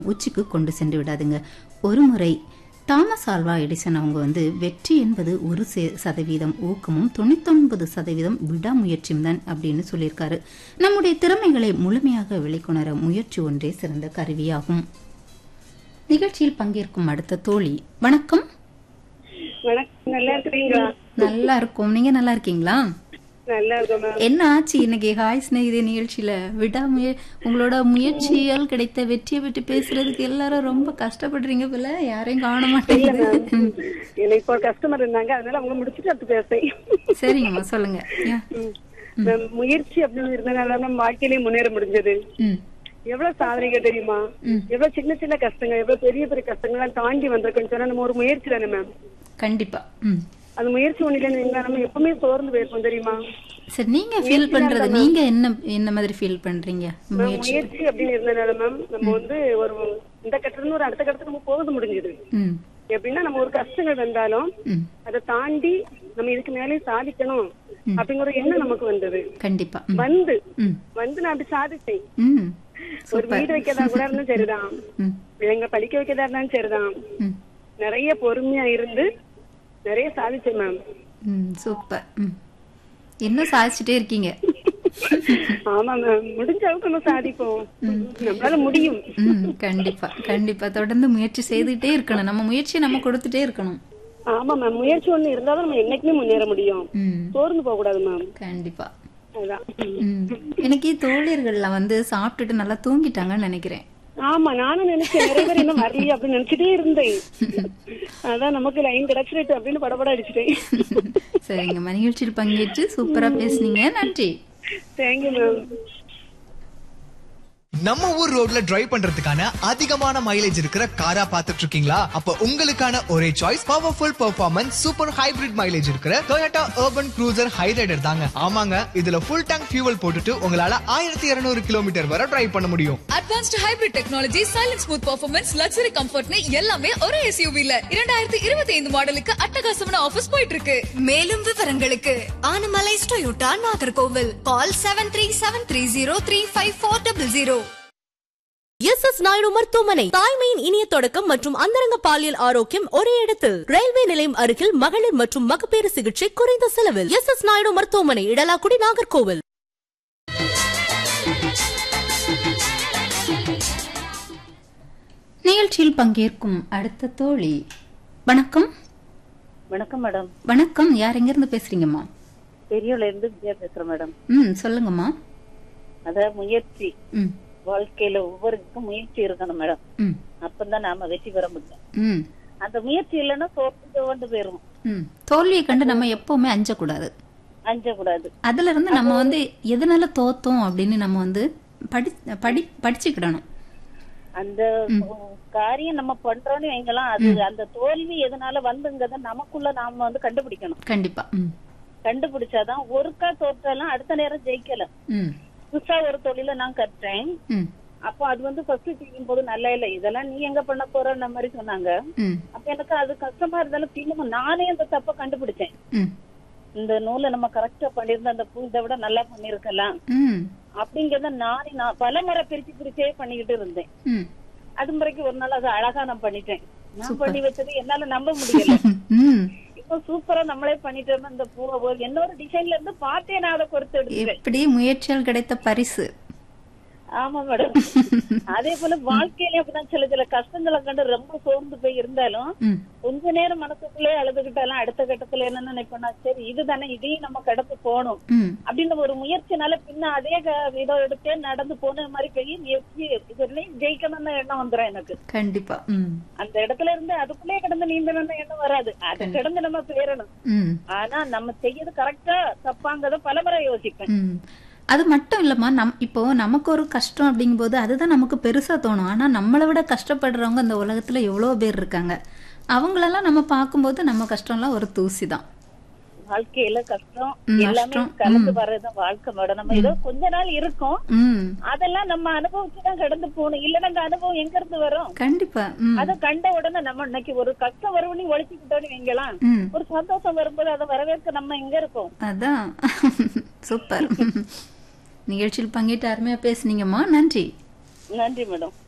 உச்சிக்கு கொண்டு சென்று விடாதுங்க ஒரு முறை தாமஸ் ஆல்வா எடிசன் அவங்க வந்து வெற்றி என்பது ஒரு சே- சதவீதம் ஊக்கமும் தொண்ணூத்தொன்பது சதவீதம் விடாமுயற்சியும் தான் அப்படின்னு சொல்லியிருக்காரு நம்முடைய திறமைகளை முழுமையாக வெளிக்கொணர முயற்சி ஒன்றே சிறந்த கருவியாகும் நிகழ்ச்சியில் பங்கேற்கும் அடுத்த தோழி வணக்கம் வணக்கம் நல்லா இருக்கிறீங்களா நல்லா இருக்கும் நீங்க நல்லா இருக்கீங்களா நல்லா இருக்கோம் மேம் என்ன ஆச்சு இன்னைக்கு ஹாய் ஸ்நேகிதி நிகழ்ச்சியில விடாமுய உங்களோட முயற்சியால் கிடைத்த வெற்றியை பற்றி பேசுறதுக்கு எல்லாரும் ரொம்ப கஷ்டப்படுறீங்க போல யாரையும் காண மாட்டேங்குது எனக்கு இப்போ கஸ்டமர் இருந்தாங்க அதனால அவங்க முடிச்சுட்டு அடுத்து பேசுறேன் சரிங்கம்மா சொல்லுங்க யா. மேம், முயற்சி அப்படின்னு இருந்தனால நம்ம வாழ்க்கையிலேயே முன்னேற முடிஞ்சது ம் எவ்வளவு சாதனைகள் தெரியுமா எவ்வளவு சின்ன சின்ன கஷ்டங்கள் எவ்வளவு பெரிய பெரிய கஷ்டங்கள்லாம் தாண்டி வந்திருக்கோம்னு சொன்னா நம்ம ஒரு முயற்சி தானே மேம் கண்டிப்பா ம் அந்த முயற்சி ஒண்ணு இல்லைன்னு நம்ம எப்பவுமே சோர்ந்து போயிருப்போம் தெரியுமா சரி நீங்க ஃபீல் பண்றது நீங்க என்ன என்ன மாதிரி ஃபீல் பண்றீங்க மேம், முயற்சி முயற்சி அப்படின்னு இருந்தனால மேம் நம்ம வந்து ஒரு இந்த கட்டத்துல இருந்து ஒரு அடுத்த கட்டத்துக்கு நம்ம போக முடிஞ்சது ம் எப்படின்னா நம்ம ஒரு கஷ்டங்கள் வந்தாலும் ம் அதை தாண்டி நம்ம இதுக்கு மேலே சாதிக்கணும் அப்படிங்கிற ஒரு எண்ணம் நமக்கு வந்தது கண்டிப்பா ம் வந்து ம் வந்து நான் அப்படி சாதிச்சேன் ம் ஒரு வீடு வைக்கிறதா கூட இருந்தாலும் சரிதான் ம் பிள்ளைங்க படிக்க வைக்கிறதா இருந்தாலும் சரிதான் ம் நிறைய பொறுமையா இருந்து நிறைய சாதிச்சேன் மேம் ம் சூப்பர் ம் இன்னும் சாதிச்சுட்டே இருக்கீங்க ஆமா மேம் முடிஞ்ச அளவுக்கு நம்ம சாதிப்போம் நம்மளால முடியும் ம் கண்டிப்பா கண்டிப்பா தொடர்ந்து முயற்சி செய்துட்டே இருக்கணும் நம்ம முயற்சியை நம்ம கொடுத்துட்டே இருக்கணும் ஆமா மேம் முயற்சி ஒண்ணு இருந்தாலும் நம்ம என்னைக்குமே முன்னேற முடியும் ம் சோர்ந்து போக கூடாது மேம் கண்டிப்பா அதான் ம் எனக்கு தோழியர்கள்லாம் வந்து சாப்பிட்டுட்டு நல்லா தூங்கிட்டாங்கன்னு நினைக்கிறேன் ஆமா நானும் நினைச்சேன் நிறைய பேர் இன்னும் வரலையே அப்படின்னு நினைச்சிட்டே இருந்தேன் அதான் நமக்கு லைன் கிடைச்சிட்டு அப்படின்னு படபட அடிச்சிட்டேன் சரிங்கம்மா நிகழ்ச்சியில் பங்கேற்று சூப்பரா பேசுனீங்க நன்றி தேங்க்யூ மேம் நம்ம ஊர் ரோட்ல டிரைவ் பண்றதுக்கான அதிகமான மைலேஜ் இருக்கிற காரா பாத்துட்டு இருக்கீங்களா அப்ப உங்களுக்கான ஒரே choice powerful performance super hybrid mileage இருக்கிற Toyota urban cruiser ஹைரைடர் தாங்க ஆமாங்க இதுல ஃபுல் டேங்க் fuel போட்டுட்டு உங்களால ஆயிரத்தி இருநூறு கிலோமீட்டர் வரை டிரைவ் பண்ண முடியும் advanced hybrid technology silence smooth performance luxury கம்ஃபர்ட்னு எல்லாமே ஒரே எஸ்யூவில இரண்டாயிரத்தி இருபத்தி ஐந்து மாடலுக்கு அட்டகாசமான ஆஃபர்ஸ் போயிட்டு இருக்கு மேலும் விவரங்களுக்கு Anamalai Toyota Nagercoil call seven three seven three zero three five four double zero S S Naidu மருத்துவமனை தாய்மையின் இனிய தொடக்கம் மற்றும் அந்தரங்க பாலியல் ஆரோக்கியம் ஒரே இடத்தில் ரயில்வே நிலையம் அருகில் மகளிர் மற்றும் மகப்பேறு சிகிச்சை குறைந்த செலவில் எஸ் எஸ் நாயுடு மருத்துவமனை இடலாக்குடி நாகர்கோவில் நிகழ்ச்சியில் பங்கேற்கும் அடுத்த தோழி வணக்கம் வணக்கம் மேடம் வணக்கம் யார் எங்கிருந்து பேசுறீங்கம்மா பெரியவள இருந்து விஜயா பேசுறேன் மேடம் ம் சொல்லுங்கம்மா அத முயற்சி ம் வாழ்க்கையில ஒவ்வொருக்கும் முயற்சி இருக்கணும் மேடம் ம் அப்பதான் நாம வெற்றி பெற முடியும் ம் அந்த முயற்சி இல்லைன்னா தோற்று கொண்டு போயிரும் ம் தோல்வியை கண்டு நம்ம எப்பவுமே அஞ்சக்கூடாது அஞ்சக்கூடாது அதுல இருந்து நம்ம வந்து எதனால தோத்தோம் அப்படின்னு நம்ம வந்து படி படி படிச்சுக்கிடணும் அந்த காரியம் நம்ம பண்றோம்னு வைங்கலாம் அது அந்த தோல்வி எதனால வந்துங்கிறத நமக்குள்ள நாம வந்து கண்டுபிடிக்கணும் கண்டிப்பா ம் கண்டுபிடிச்சாதான் ஒருக்கா தோற்றாலும் அடுத்த நேரம் ஜெயிக்கல ம் புதுசா ஒரு தொழில நான் கற்றேன் ம் அப்போ அது வந்து ஃபர்ஸ்ட் செய்யும் போது நல்லா இல்ல இதெல்லாம் நீ எங்க பண்ண போறன்ற மாதிரி சொன்னாங்க ம் அப்ப எனக்கு அது கஷ்டமா இருந்தாலும் திரும்ப நானே அந்த தப்ப கண்டுபிடிச்சேன் ம் இந்த நூலை நம்ம கரெக்டா பண்ணிருந்த அந்த பூ இதை விட நல்லா பண்ணிருக்கலாம் ம் அப்படிங்கறத நானே நான் பல முறை பிரிச்சு பிரிச்சே பண்ணிக்கிட்டு இருந்தேன் ம் அது முறைக்கு ஒரு நாள் அது அழகா நான் பண்ணிட்டேன் நான் பண்ணி வச்சது என்னால நம்ப முடியல ம் இப்போ சூப்பரா நம்மளே பண்ணிட்டோம் இந்த பூவை ஒரு என்னோட டிசைன்ல இருந்து பார்த்தே நான் அதை கொடுத்து எடுத்துட்டேன் எப்படி முயற்சியால் கிடைத்த பரிசு ஆமா மேடம் அதே போல வாழ்க்கையில அப்படிதான் சில சில கஷ்டங்களை கண்டு ரொம்ப சோர்ந்து போய் இருந்தாலும் ம் கொஞ்ச நேரம் மனசுக்குள்ளே அழுதுகிட்டாலும் அடுத்த கட்டத்துல என்ன நினைப்பேன்னா சரி இதுதானே இதையும் நம்ம கடந்து போகணும் ம் அப்படின்னு ஒரு முயற்சினால பின்ன அதே க- இதை எடுத்து நடந்து போன மாதிரி போய் முயற்சி இதுலயும் ஜெயிக்கணும்னு எண்ணம் வந்துடும் எனக்கு கண்டிப்பா ம் அந்த இடத்துல இருந்து அதுக்குள்ளே கிடந்து நீந்தணும்னு எண்ணம் வராது அது கிடந்து நம்ம போயிடணும் ம் ஆனா நம்ம செய்யறது கரெக்டா தப்பாங்கிறத பலமுறை யோசிப்பேன் ம் அது மட்டும் இல்லம்மா நம் இப்போ நமக்கு ஒரு கஷ்டம் அப்படிங்கும்போது அதுதான் நமக்கு பெருசா தோணும் ஆனா நம்மளை விட கஷ்டப்படுறவங்க இந்த உலகத்துல எவ்வளோ பேர் இருக்காங்க அவங்களெல்லாம் நம்ம பார்க்கும்போது நம்ம கஷ்டம்லாம் ஒரு தூசி தான் வாழ்க்கையில கஷ்டம் ம், எல்லாமே நஷ்டம். கலந்து வர்றதுதான் வாழ்க்கை மேடம் நம்ம ஏதோ கொஞ்ச நாள் இருக்கும் ம் அதெல்லாம் நம்ம அனுபவிச்சுதான் கடந்து போகணும் இல்லன்னா அந்த அனுபவம் எங்க இருந்து வரும் கண்டிப்பா ம் அத கண்ட உடனே நம்ம இன்னைக்கு ஒரு கஷ்டம் வரும்னு ஒழிச்சுக்கிட்டோன்னு வைங்கலாம் ம் ஒரு சந்தோஷம் வரும்போது அதை வரவேற்க நம்ம எங்க இருக்கோம் அதான் சூப்பர் நிகழ்ச்சியில் பங்கேற்று அருமையா பேசுனீங்கம்மா நன்றி நன்றி மேடம்